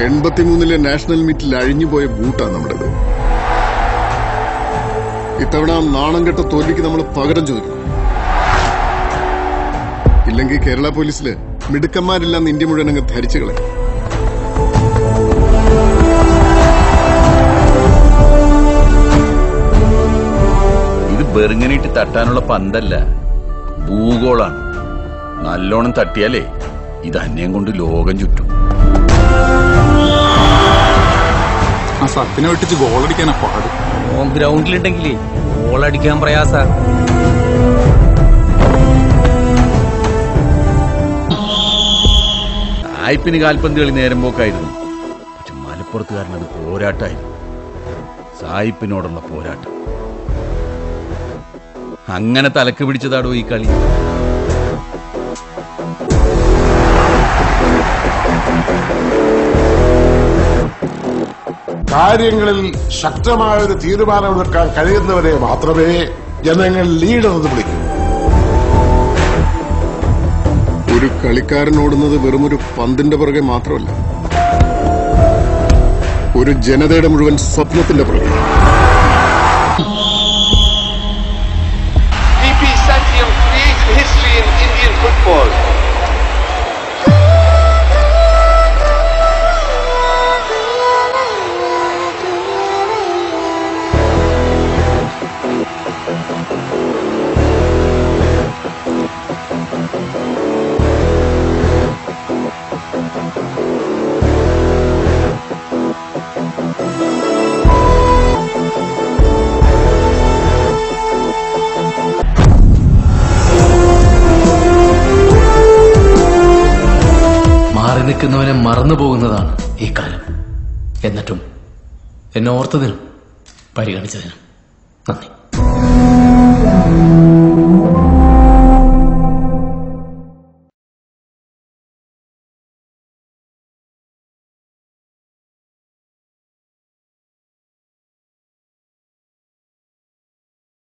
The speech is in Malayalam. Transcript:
എൺപത്തിമൂന്നിലെ നാഷണൽ മീറ്റിൽ അഴിഞ്ഞുപോയ ബൂട്ടാണ് നമ്മുടേത് ഇത്തവണ ആ നാണം കെട്ട തോൽവിക്ക് നമ്മൾ പകരം ചോദിക്കണം ഇല്ലെങ്കിൽ കേരള പോലീസില് മിടുക്കന്മാരെല്ലാം ഇന്ത്യ മുഴുവൻ അങ്ങ് ധരിച്ചു കളയും ഇത് ബെറുങ്ങനിട്ട് തട്ടാനുള്ള പന്തല്ല ഭൂഗോളാണ് നല്ലോണം തട്ടിയാലേ ഇത് അന്യം കൊണ്ട് ലോകം ചുറ്റും ആ സത്തിനെ വെട്ടിച്ച് ഗോളടിക്കാനാ പാട് ഓൻ ഗ്രൗണ്ടിലുണ്ടെങ്കിലേ ഗോളടിക്കാൻ പ്രയാസ സായിപ്പിന് കാൽപന്ത് കളി നേരം പോക്കായിരുന്നു പക്ഷെ മലപ്പുറത്തുകാരൻ അത് പോരാട്ടായിരുന്നു സായിപ്പിനോടുള്ള പോരാട്ടം അങ്ങനെ തലക്ക് പിടിച്ചതാടോ ഈ കളി കാര്യങ്ങളിൽ ശക്തമായ ഒരു തീരുമാനമെടുക്കാൻ കഴിയുന്നവരെ മാത്രമേ ജനങ്ങൾ ലീഡർ എന്ന് വിളിക്കൂ ഒരു കളിക്കാരൻ ഓടുന്നത് വെറുമൊരു പന്തിന്റെ പുറകെ മാത്രമല്ല ഒരു ജനതയുടെ മുഴുവൻ സ്വപ്നത്തിന്റെ പുറകെ VP Satyam creates history in Indian football. മാറി നിൽക്കുന്നവനെ മറന്നു പോകുന്നതാണ് ഈ കാലം എന്നിട്ടും എന്നെ ഓർത്തതിനും പരിഗണിച്ചതിനും നന്ദി